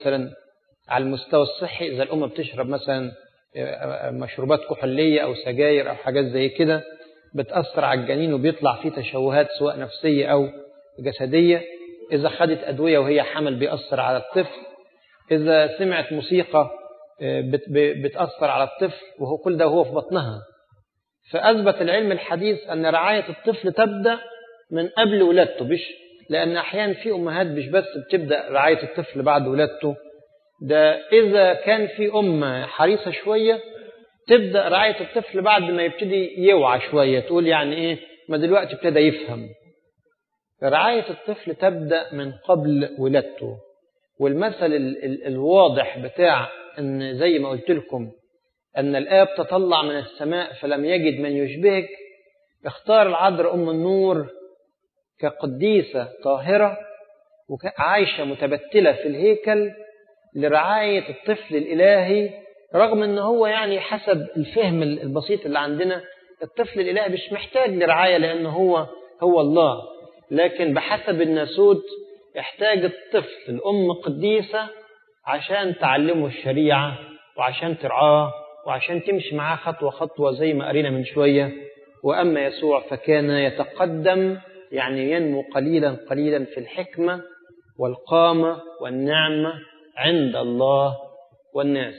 مثلا على المستوى الصحي إذا الأم بتشرب مثلا مشروبات كحولية أو سجاير أو حاجات زي كده بتأثر على الجنين وبيطلع فيه تشوهات سواء نفسية أو جسدية إذا خدت أدوية وهي حمل بيأثر على الطفل إذا سمعت موسيقى بتأثر على الطفل وهو كل ده وهو في بطنها فأثبت العلم الحديث أن رعاية الطفل تبدأ من قبل ولادته مش لأن أحيانا في أمهات مش بس بتبدأ رعاية الطفل بعد ولادته ده إذا كان في أم حريصة شوية تبدأ رعاية الطفل بعد ما يبتدي يوعى شوية تقول يعني إيه ما دلوقتي ابتدى يفهم رعاية الطفل تبدأ من قبل ولادته والمثل ال ال الواضح بتاع أن زي ما قلت لكم أن الآب تطلع من السماء فلم يجد من يشبهك اختار العذراء أم النور كقديسة طاهرة وعايشة متبتلة في الهيكل لرعاية الطفل الإلهي رغم أن هو يعني حسب الفهم البسيط اللي عندنا الطفل الإلهي مش محتاج لرعاية لأنه هو هو الله لكن بحسب الناسوت يحتاج الطفل الأم قديسة عشان تعلمه الشريعة وعشان ترعاه وعشان تمشي معاه خطوة خطوة زي ما قرينا من شوية وأما يسوع فكان يتقدم يعني ينمو قليلا قليلا في الحكمة والقامة والنعمة عند الله والناس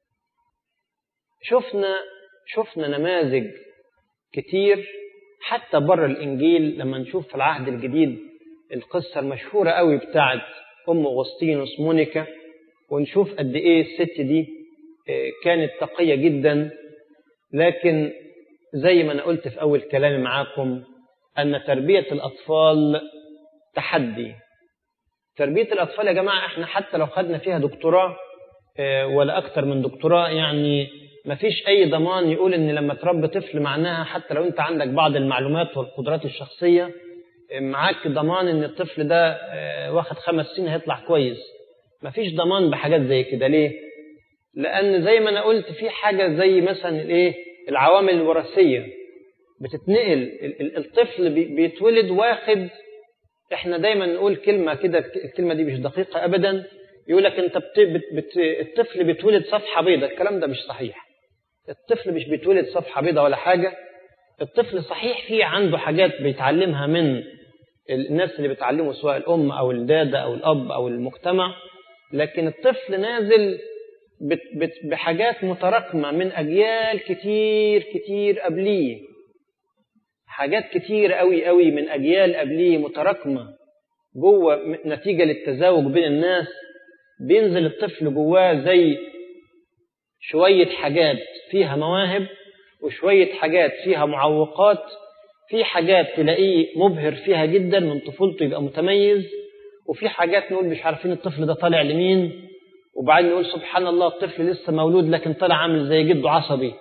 شفنا شفنا نماذج كتير حتى بره الإنجيل لما نشوف في العهد الجديد القصة المشهورة قوي بتاعت أم أغسطينوس مونيكا ونشوف قد إيه الست دي كانت تقية جدا لكن زي ما أنا قلت في أول كلامي معاكم أن تربية الأطفال تحدي تربية الأطفال يا جماعة إحنا حتى لو خدنا فيها دكتوراه ولا أكتر من دكتوراه يعني ما فيش أي ضمان يقول إن لما تربي طفل معناها حتى لو أنت عندك بعض المعلومات والقدرات الشخصية معاك ضمان إن الطفل ده واخد خمس سنين هيطلع كويس ما فيش ضمان بحاجات زي كده ليه؟ لأن زي ما أنا قلت في حاجة زي مثلا الإيه؟ العوامل الوراثية بتتنقل الطفل بيتولد واخد احنا دايما نقول كلمة كده الكلمة دي مش دقيقة أبدا يقول لك أنت بت بت بت الطفل بيتولد صفحة بيضاء الكلام ده مش صحيح الطفل مش بيتولد صفحة بيضاء ولا حاجة الطفل صحيح فيه عنده حاجات بيتعلمها من الناس اللي بتعلمه سواء الأم أو الدادة أو الأب أو المجتمع لكن الطفل نازل بت بت بحاجات متراكمة من أجيال كتير كتير قبليه حاجات كتير قوي قوي من أجيال قبليه متراكمة جوه نتيجة للتزاوج بين الناس بينزل الطفل جواه زي شوية حاجات فيها مواهب وشوية حاجات فيها معوقات في حاجات تلاقيه مبهر فيها جدا من طفولته يبقى متميز وفي حاجات نقول مش عارفين الطفل ده طالع لمين وبعدين نقول سبحان الله الطفل لسه مولود لكن طلع عامل زي جده عصبي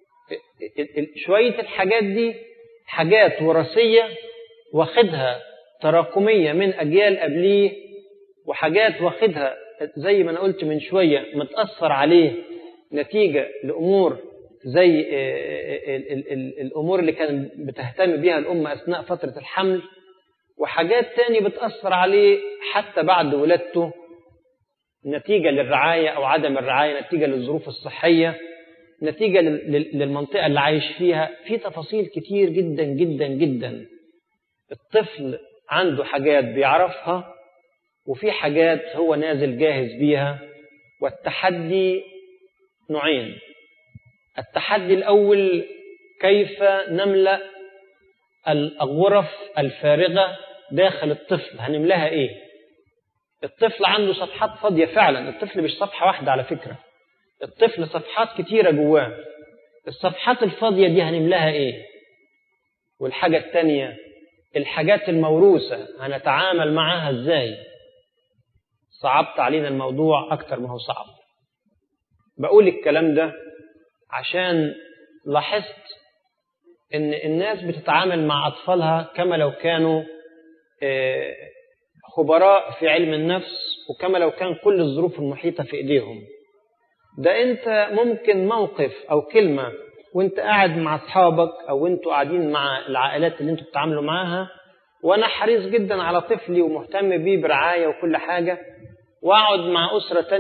شوية الحاجات دي حاجات وراثية واخدها تراكمية من أجيال قبليه وحاجات واخدها زي ما أنا قلت من شوية متأثر عليه نتيجة لأمور زي الأمور اللي كان بتهتم بيها الأم أثناء فترة الحمل وحاجات تاني بتأثر عليه حتى بعد ولادته نتيجة للرعاية أو عدم الرعاية نتيجة للظروف الصحية نتيجة للمنطقة اللي عايش فيها في تفاصيل كتير جدا جدا جدا الطفل عنده حاجات بيعرفها وفي حاجات هو نازل جاهز بيها والتحدي نوعين التحدي الأول كيف نملأ الغرف الفارغة داخل الطفل هنملاها إيه الطفل عنده صفحات فاضية فعلا الطفل مش صفحة واحدة على فكرة الطفل صفحات كتيرة جواه الصفحات الفاضية دي هنملاها إيه والحاجة التانية الحاجات الموروثة هنتعامل معاها إزاي صعبت علينا الموضوع أكتر ما هو صعب بقول الكلام ده عشان لاحظت ان الناس بتتعامل مع اطفالها كما لو كانوا خبراء في علم النفس وكما لو كان كل الظروف المحيطه في ايديهم ده انت ممكن موقف او كلمه وانت قاعد مع اصحابك او انتوا قاعدين مع العائلات اللي انتوا بتتعاملوا معاها وانا حريص جدا على طفلي ومهتم بيه برعايه وكل حاجه واقعد مع أسرة